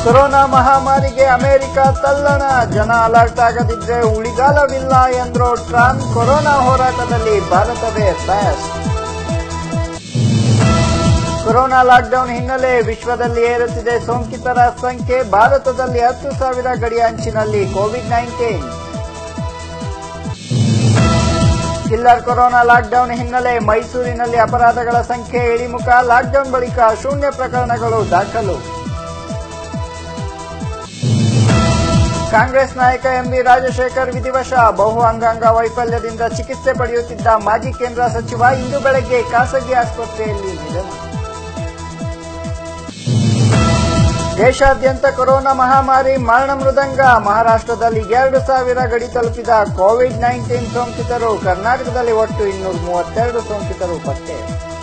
corona ಮಹಾಮಾರಿಗೆ America ತಲ್ಲಣ ಜನ alert ಆಗದಿದ್ರೆ ಉಳಿಗಾಲವಿಲ್ಲ ಎಂದ್ರು Trump corona ಹೋರಾಟದಲ್ಲಿ ಭಾರತವೇ ಬೆಸ್ಟ್ ಕೊರೋನಾ ಲಾಕ್ಡೌನ್ ಹಿನ್ನೆಲೆ ವಿಶ್ವದಲ್ಲಿ ಏರುತ್ತಿದೆ ಸೋಂಕಿತರ ಸಂಖ್ಯೆ ಭಾರತದಲ್ಲಿ ಹತ್ತು ಸಾವಿರ ಗಡಿ ಅಂಚಿನಲ್ಲಿ Covid nineteen killer corona lockdown ಹಿನ್ನೆಲೆ ಮೈಸೂರಿನಲ್ಲಿ ಅಪರಾಧಗಳ ಸಂಖ್ಯೆ ಇಳಿಮುಖ ಲಾಕ್ಡೌನ್ ಬಳಿಕ ಶೂನ್ಯ ಪ್ರಕರಣಗಳು ದಾಖಲು ಕಾಂಗ್ರೆಸ್ ನಾಯಕ ಎಂಬಿ ರಾಜಶೇಖರ್ ವಿಧಿವಶ ಬಹು ಅಂಗಾಂಗ ವೈಫಲ್ಯದಿಂದ ಚಿಕಿತ್ಸೆ ಪಡೆಯುತ್ತಿದ್ದ ಮಾಜಿ ಕೇಂದ್ರ ಸಚಿವ ಇಂದು ಬೆಳಗ್ಗೆ ಖಾಸಗಿ ಆಸ್ಪತ್ರೆಯಲ್ಲಿ ನಿಧನ ದೇಶಾದ್ಯಂತ ಕೊರೋನಾ ಮಹಾಮಾರಿ ಮರಣ ಮೃದಂಗ ಮಹಾರಾಷ್ಟ್ರದಲ್ಲಿ ಎರಡು ಸಾವಿರ ಗಡಿ ತಲುಪಿದ ಕೋವಿಡ್ ನೈನ್ಟೀನ್ ಸೋಂಕಿತರು ಕರ್ನಾಟಕದಲ್ಲಿ ಒಟ್ಟು ಇನ್ನೂರ ಮೂವತ್ತೆರಡು ಸೋಂಕಿತರು ಪತ್ತೆ